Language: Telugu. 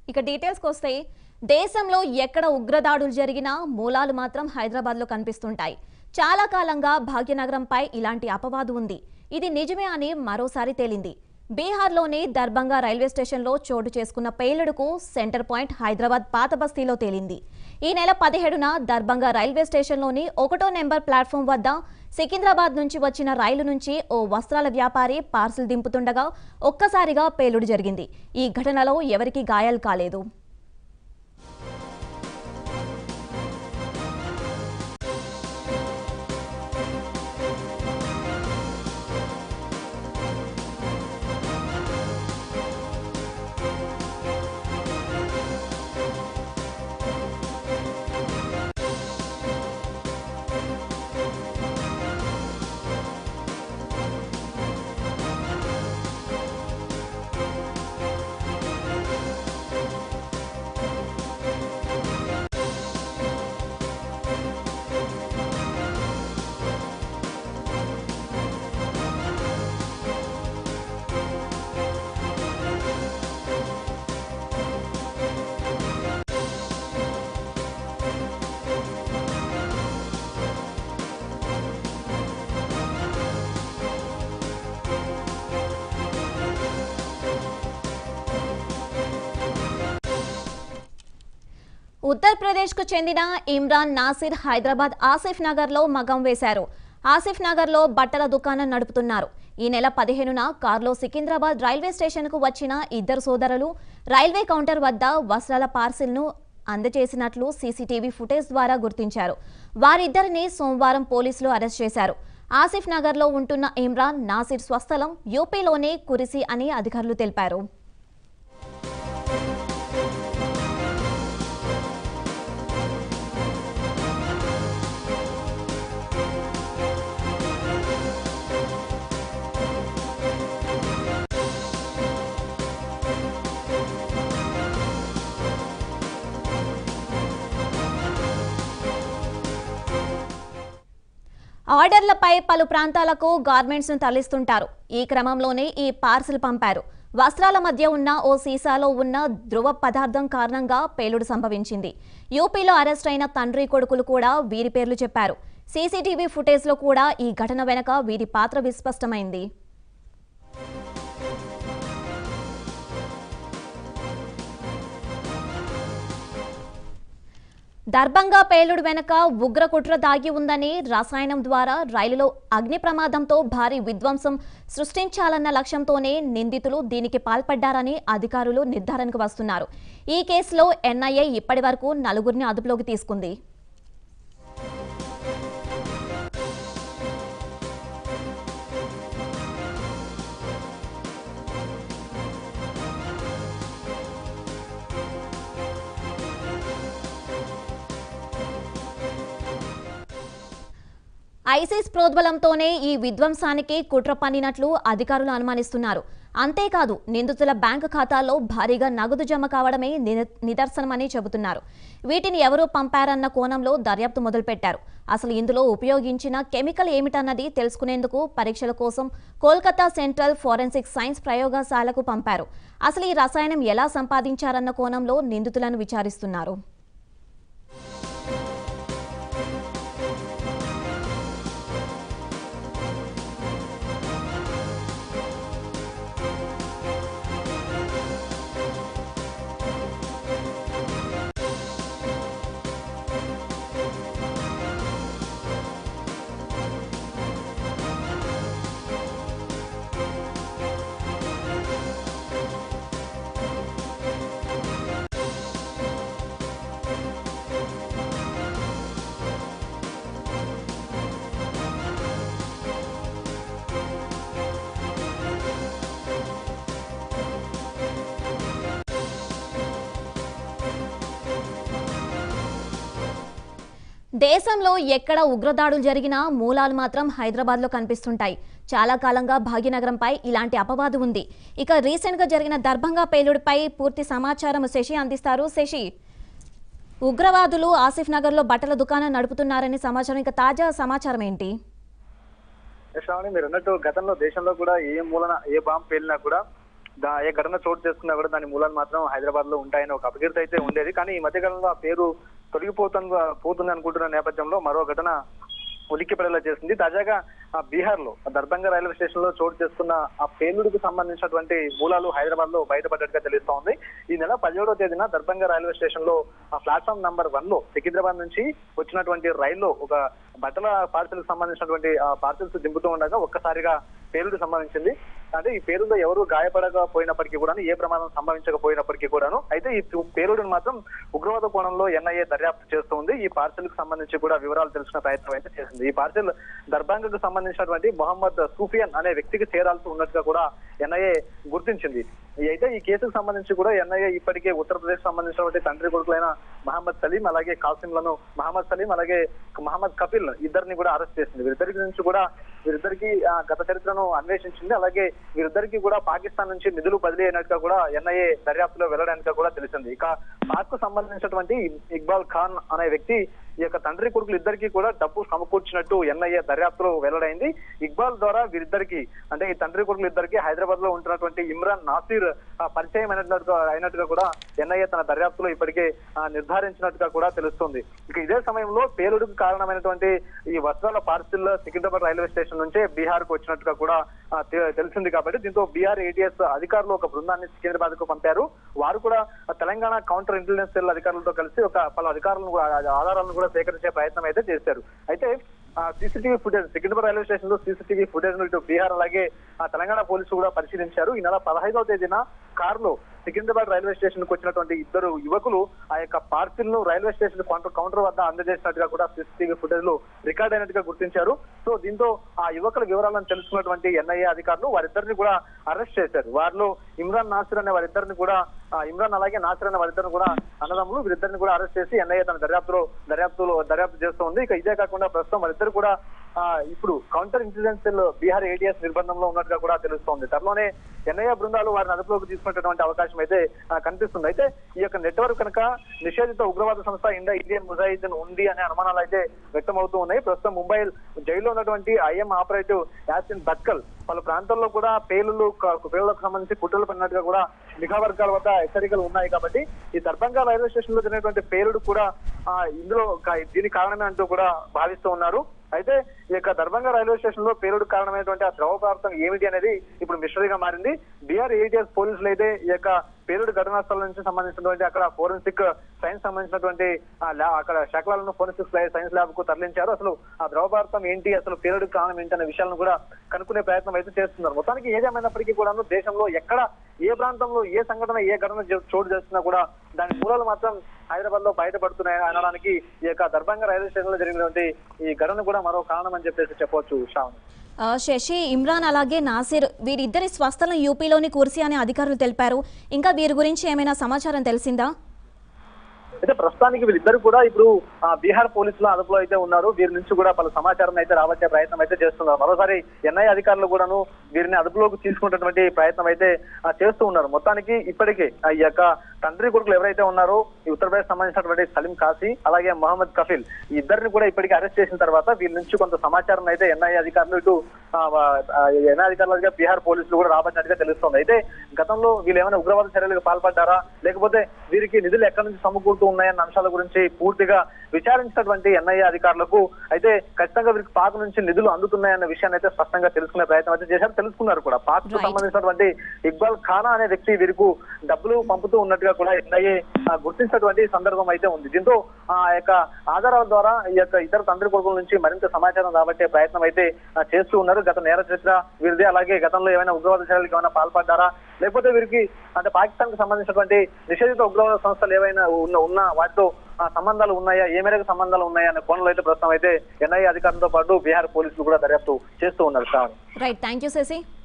ఇక డీటెయిల్స్కి వస్తే దేశంలో ఎక్కడ ఉగ్రదాడులు జరిగినా మూలాలు మాత్రం హైదరాబాద్లో కనిపిస్తుంటాయి చాలా కాలంగా భాగ్యనగరంపై ఇలాంటి అపవాదు ఉంది ఇది నిజమే అని మరోసారి తేలింది బీహార్లోని దర్భంగా రైల్వే స్టేషన్లో చోటు చేసుకున్న పేలుడుకు సెంటర్ పాయింట్ హైదరాబాద్ పాత బస్తీలో తేలింది ఈ నెల పదిహేడున దర్భంగా రైల్వే స్టేషన్లోని ఒకటో నెంబర్ ప్లాట్ఫామ్ వద్ద సికింద్రాబాద్ నుంచి వచ్చిన రైలు నుంచి ఓ వస్త్రాల వ్యాపారి పార్సిల్ దింపుతుండగా ఒక్కసారిగా పేలుడు జరిగింది ఈ ఘటనలో ఎవరికీ గాయాలు కాలేదు ఉత్తరప్రదేశ్కు చెందిన ఇమ్రాన్ నాసిర్ హైదరాబాద్ ఆసిఫ్ నగర్లో మగం వేశారు ఆసిఫ్ నగర్లో బట్టల దుకాణం నడుపుతున్నారు ఈ నెల పదిహేనున కారులో సికింద్రాబాద్ రైల్వే స్టేషన్కు వచ్చిన ఇద్దరు సోదరులు రైల్వే కౌంటర్ వద్ద వస్త్రాల పార్సిల్ను అందజేసినట్లు సీసీటీవీ ఫుటేజ్ ద్వారా గుర్తించారు వారిద్దరిని సోమవారం పోలీసులు అరెస్ట్ చేశారు ఆసిఫ్ నగర్లో ఉంటున్న ఇమ్రాన్ నాసిర్ స్వస్థలం యూపీలోని కురిసి అని అధికారులు తెలిపారు ఆర్డర్లపై పలు ప్రాంతాలకు గార్మెంట్స్ ను తరలిస్తుంటారు ఈ క్రమంలోనే ఈ పార్సిల్ పంపారు వస్త్రాల మధ్య ఉన్న ఓ సీసాలో ఉన్న ధృవ పదార్థం కారణంగా పేలుడు సంభవించింది యూపీలో అరెస్ట్ అయిన తండ్రి కొడుకులు కూడా వీరి పేర్లు చెప్పారు సీసీటీవీ ఫుటేజ్లో కూడా ఈ ఘటన వెనక వీరి పాత్ర విస్పష్టమైంది దర్భంగా పేలుడు వెనక ఉగ్ర కుట్ర దాగి ఉందని రసాయనం ద్వారా రైలులో అగ్ని ప్రమాదంతో భారీ విధ్వంసం సృష్టించాలన్న లక్ష్యంతోనే నిందితులు దీనికి పాల్పడ్డారని అధికారులు నిర్ధారణకు వస్తున్నారు ఈ కేసులో ఎన్ఐఏ ఇప్పటి వరకు నలుగురిని అదుపులోకి తీసుకుంది ఐసిస్ ప్రోద్బలంతోనే ఈ విధ్వంసానికి కుట్ర పన్నినట్లు అధికారులు అనుమానిస్తున్నారు అంతేకాదు నిందితుల బ్యాంకు ఖాతాల్లో భారీగా నగదు జమ కావడమే నిద- నిదర్శనమని చెబుతున్నారు వీటిని ఎవరు పంపారన్న కోణంలో దర్యాప్తు మొదలుపెట్టారు అసలు ఇందులో ఉపయోగించిన కెమికల్ ఏమిటన్నది తెలుసుకునేందుకు పరీక్షల కోసం కోల్కతా సెంట్రల్ ఫోరెన్సిక్ సైన్స్ ప్రయోగశాలకు పంపారు అసలు ఈ రసాయనం ఎలా సంపాదించారన్న కోణంలో నిందితులను విచారిస్తున్నారు దేశంలో ఎక్కడ ఉగ్రదాడులు జరిగినా మూలాలు మాత్రం హైదరాబాద్లో కనిపిస్తుంటాయి చాలా కాలంగా భాగ్యనగరంపై ఇలాంటి అపవాదు ఉంది ఇక రీసెంట్గా జరిగిన దర్భంగా పేలుడుపై పూర్తి సమాచారం శశి అందిస్తారు శశి ఉగ్రవాదులు ఆసిఫ్ నగర్లో బట్టల దుకాణం నడుపుతున్నారని సమాచారం ఇక తాజా సమాచారం ఏంటి శ్రావణి మీరు అన్నట్టు గతంలో దేశంలో కూడా ఏ మూలన ఏ బాంబు పేలినా కూడా దా- ఏ ఘటన చోటు చేసుకున్నా కూడా దాని మూలాలు మాత్రం హైదరాబాద్ లో ఉంటాయని ఒక అపకీర్తి అయితే ఉండేది కానీ ఈ మధ్యకాలంలో ఆ పేరు తొలగిపోతుంది పోతుంది అనుకుంటున్న నేపథ్యంలో మరో ఘటన ఉలిక్కిపడేలా చేసింది తాజాగా ఆ బీహార్ లో దర్భంగా రైల్వే స్టేషన్ లో చోటు చేసుకున్న ఆ పేలుడికి సంబంధించినటువంటి మూలాలు హైదరాబాద్ లో బయటపడ్డట్టుగా తెలుస్తా ఉంది ఈ నెల పదిహేడవ తేదీన దర్భంగా రైల్వే స్టేషన్ లో ఆ ప్లాట్ఫామ్ నంబర్ వన్ లో సికింద్రాబాద్ నుంచి వచ్చినటువంటి రైల్లో ఒక బట్టల పార్సల్ కి సంబంధించినటువంటి ఆ పార్సల్స్ దింపుతూ ఉండగా ఒక్కసారిగా పేలుడు సంబంధించింది అంటే ఈ పేలుడులో ఎవరు గాయపడకపోయినప్పటికీ కూడా ఏ ప్రమాదం సంభవించకపోయినప్పటికీ కూడాను అయితే ఈ పేలుడుని మాత్రం ఉగ్రవాద కోణంలో ఎన్ఐఏ దర్యాప్తు చేస్తుంది ఈ పార్సల్ కు సంబంధించి కూడా వివరాలు తెలుసుకునే ప్రయత్నం అయితే చేసింది ఈ పార్సల్ దర్భంగకు సంబంధించినటువంటి మొహమ్మద్ సూఫియన్ అనే వ్యక్తికి చేరాల్సి ఉన్నట్టుగా కూడా ఎన్ఐఏ గుర్తించింది ఈ- అయితే ఈ కేసుకు సంబంధించి కూడా ఎన్ఐఏ ఇప్పటికే ఉత్తరప్రదేశ్ సంబంధించినటువంటి తండ్రి కొడుకులైన మహమ్మద్ సలీం అలాగే కాసింలను మహమ్మద్ సలీం అలాగే మహమ్మద్ కపిల్ ఇద్దరిని కూడా అరెస్ట్ చేసింది వీరిద్దరికి నుంచి కూడా వీరిద్దరికి ఆ, గత చరిత్రను అన్వేషించింది అలాగే వీరిద్దరికి కూడా పాకిస్తాన్ నుంచి నిధులు బదిలీ అయినట్టుగా కూడా ఎన్ఐఏ దర్యాప్తులో వెళ్ళడానికి కూడా తెలిసింది ఇక పాక్ కు సంబంధించినటువంటి ఇక్బాల్ ఖాన్ అనే వ్యక్తి ఈ యొక్క తండ్రి కొడుకులు ఇద్దరికి కూడా డబ్బు సమకూర్చినట్టు ఎన్ఐఏ దర్యాప్తులో వెల్లడైంది ఇక్బాల్ ద్వారా వీరిద్దరికి అంటే ఈ తండ్రి కొడుకులు ఇద్దరికి హైదరాబాద్ లో ఉంటున్నటువంటి ఇమ్రాన్ నాసిర్ ఆ, పరిచయం అయినట్టుగా అయినట్టుగా కూడా ఎన్ఐఏ తన దర్యాప్తులో ఇప్పటికే ఆ, నిర్ధారించినట్టుగా కూడా తెలుస్తుంది ఇక ఇదే సమయంలో పేలుడుకు కారణమైనటువంటి ఈ వస్త్రాల పార్సిల్ సికింద్రాబాద్ రైల్వే స్టేషన్ నుంచే బీహార్ కు వచ్చినట్టుగా కూడా ఆ, తె- తెలిసింది కాబట్టి దీంతో బీహార్ ఏటీఎస్ అధికారులు ఒక బృందాన్ని సికింద్రాబాద్ కు పంపారు వారు కూడా తెలంగాణ కౌంటర్ ఇంటెలిజెన్స్ సెల్ అధికారులతో కలిసి ఒక పలు అధికారులను కూడా ఆధారాలను కూడా సేకరించే ప్రయత్నం అయితే చేశారు అయితే CCTV footage Secunderabad railway station లో సీసీటీవీ ఫుటేజ్ ఇటు బీహార్ అలాగే ఆ తెలంగాణ పోలీసులు కూడా పరిశీలించారు ఈ నెల పదహైదవ తేదీన కారులో సికింద్రాబాద్ రైల్వే స్టేషన్ కు వచ్చినటువంటి ఇద్దరు యువకులు ఆ యొక్క పార్సిల్ ను రైల్వే స్టేషన్ కౌంటర్ కౌంటర్ వద్ద అందజేసినట్టుగా కూడా సీసీటీవీ ఫుటేజ్ లో రికార్డ్ అయినట్టుగా గుర్తించారు సో దీంతో ఆ యువకుల వివరాలను తెలుసుకున్నటువంటి ఎన్ఐఏ అధికారులు వారిద్దరిని కూడా అరెస్ట్ చేశారు వారిలో ఇమ్రాన్ నాసిర్ అనే వారిద్దరిని కూడా ఆ, ఇమ్రాన్ అలాగే నాసిర్ అనే వారిద్దరిని కూడా అన్నదమ్ములు వీరిద్దరిని కూడా అరెస్ట్ చేసి ఎన్ఐఏ తన దర్యాప్తులో దర్యాప్తులో దర్యాప్తు చేస్తోంది ఇక ఇదే కాకుండా ప్రస్తుతం వారిద్దరు కూడా ఆ, ఇప్పుడు counter intelligence cell Bihar ATS నిర్బంధంలో ఉన్నట్టుగా కూడా తెలుస్తోంది త్వరలోనే ఎన్ఐఏ బృందాలు వారిని అదుపులోకి తీసుకునేటువంటి అవకాశం అయితే ఆ, కనిపిస్తుంది అయితే ఈ యొక్క నెట్వర్క్ కనుక నిషేధిత ఉగ్రవాద సంస్థ ఇండియా ఇండియన్ ముజాహిదీన్ ఉంది అనే అనుమానాలు అయితే వ్యక్తమవుతూ ఉన్నాయి ప్రస్తుతం ముంబై జైల్లో ఉన్నటువంటి ఐఎం ఆపరేటివ్ యాసిన్ బట్కల్ పలు ప్రాంతాల్లో కూడా పేలులు క- పేలులకు సంబంధించి కుట్రలు పడినట్టుగా కూడా నిఘా వర్గాల వద్ద హెచ్చరికలు ఉన్నాయి కాబట్టి ఈ దర్భంగా రైల్వే స్టేషన్ లో జరిగినటువంటి పేలుడు కూడా ఆ, ఇందులో కా- దీనికి కారణమే అంటూ కూడా భావిస్తూ ఉన్నారు అయితే ఈ యొక్క దర్భంగా రైల్వే స్టేషన్ లో పేలుడు కారణమైనటువంటి ఆ ద్రవ పదార్థం ఏమిటి అనేది ఇప్పుడు మిస్టరీగా మారింది బీఆర్ ఏటీఎస్ పోలీసులు అయితే ఈ యొక్క పేలుడు ఘటనా స్థలం నుంచి సంబంధించినటువంటి అక్కడ ఫోరెన్సిక్ సైన్స్ సంబంధించినటువంటి ఆ ల్యా- అక్కడ శకలాలను ఫోరెన్సిక్ సైన్స్ ల్యాబ్ కు తరలించారు అసలు ఆ ద్రవ పదార్థం ఏంటి అసలు పేలుడు కారణం ఏంటి అనే విషయాలను కూడా కనుక్కునే ప్రయత్నం అయితే చేస్తున్నారు మొత్తానికి ఏదేమైనప్పటికీ కూడాను దేశంలో ఎక్కడ ఏ ప్రాంతంలో ఏ సంఘటన ఏ ఘటన చో- చోటు చేస్తున్నా కూడా దాని మూలాలు మాత్రం హైదరాబాద్ లో బయటపడుతున్నాయని అనడానికి ఈ యొక్క దర్భంగా రైల్వే స్టేషన్ లో జరిగినటువంటి ఈ ఘటన కూడా మరో కారణం అని చెప్పేసి చెప్పవచ్చు శ్రావణి ఆ, శశి ఇమ్రాన్ అలాగే నాసిర్ వీరిద్దరి స్వస్థలం యూపీలోని కుర్సీ అని అధికారులు తెలిపారు ఇంకా వీరి గురించి ఏమైనా సమాచారం తెలిసిందా అయితే ప్రస్తుతానికి వీళ్ళిద్దరు కూడా ఇప్పుడు ఆ, బీహార్ పోలీసుల అదుపులో అయితే ఉన్నారు వీరి నుంచి కూడా పలు సమాచారం అయితే రావచ్చే ప్రయత్నం అయితే చేస్తున్నారు మరోసారి ఎన్ఐ అధికారులు కూడాను వీరిని అదుపులోకి తీసుకున్నటువంటి ప్రయత్నం అయితే ఆ, చేస్తూ ఉన్నారు మొత్తానికి ఇప్పటికే ఆ, ఈ యొక్క తండ్రి కొడుకులు ఎవరైతే ఉన్నారో ఈ ఉత్తరప్రదేశ్ సంబంధించినటువంటి సలీం కాసీ అలాగే మహమ్మద్ కఫిల్ ఈ ఇద్దరిని కూడా ఇప్పటికే అరెస్ట్ చేసిన తర్వాత వీరి నుంచి కొంత సమాచారం అయితే ఎన్ఐ అధికారులు ఇటు ఆ, ఆ, ఎన్ఐ అధికారులుగా బీహార్ పోలీసులు కూడా రాబట్టినట్టుగా తెలుస్తోంది అయితే గతంలో వీళ్ళు ఏమైనా ఉగ్రవాద చర్యలకు పాల్పడ్డారా లేకపోతే వీరికి నిధులు ఎక్కడి నుంచి సమకూరుతూ ఉన్నాయన్న అంశాల గురించి పూర్తిగా విచారించినటువంటి ఎన్ఐఏ అధికారులకు అయితే ఖచ్చితంగా వీరికి పాక్ నుంచి నిధులు అందుతున్నాయన్న విషయాన్ని అయితే స్పష్టంగా తెలుసుకునే ప్రయత్నం అయితే చేశారు తెలుసుకున్నారు కూడా పాక్ కు Right. సంబంధించినటువంటి ఇక్బాల్ ఖానా అనే వ్యక్తి వీరికి డబ్బులు పంపుతూ ఉన్నట్టుగా కూడా ఎన్ఐఏ గుర్తించినటువంటి సందర్భం అయితే ఉంది దీంతో ఆ యొక్క ఆధారాల ద్వారా ఈ యొక్క ఇతర తండ్రి కొడుకుల నుంచి మరింత సమాచారం రాబట్టే ప్రయత్నం అయితే ఆ, చేస్తూ ఉన్నారు గత నేర చరిత్ర వీరిది అలాగే గతంలో ఏమైనా ఉగ్రవాద చర్యలకు ఏమైనా పాల్పడ్డారా లేకపోతే వీరికి అంటే పాకిస్తాన్ కు సంబంధించినటువంటి నిషేధిత ఉగ్రవాద సంస్థలు ఏవైనా ఉన్న ఉన్న వాటితో ఆ, సంబంధాలు ఉన్నాయా ఏ మేరకు సంబంధాలు ఉన్నాయా అనే కోణంలో అయితే ప్రస్తుతం అయితే ఎన్ఐఏ అధికారులతో పాటు బీహార్ పోలీసులు కూడా దర్యాప్తు చేస్తూ ఉన్నారు Sravani right thank you Shashi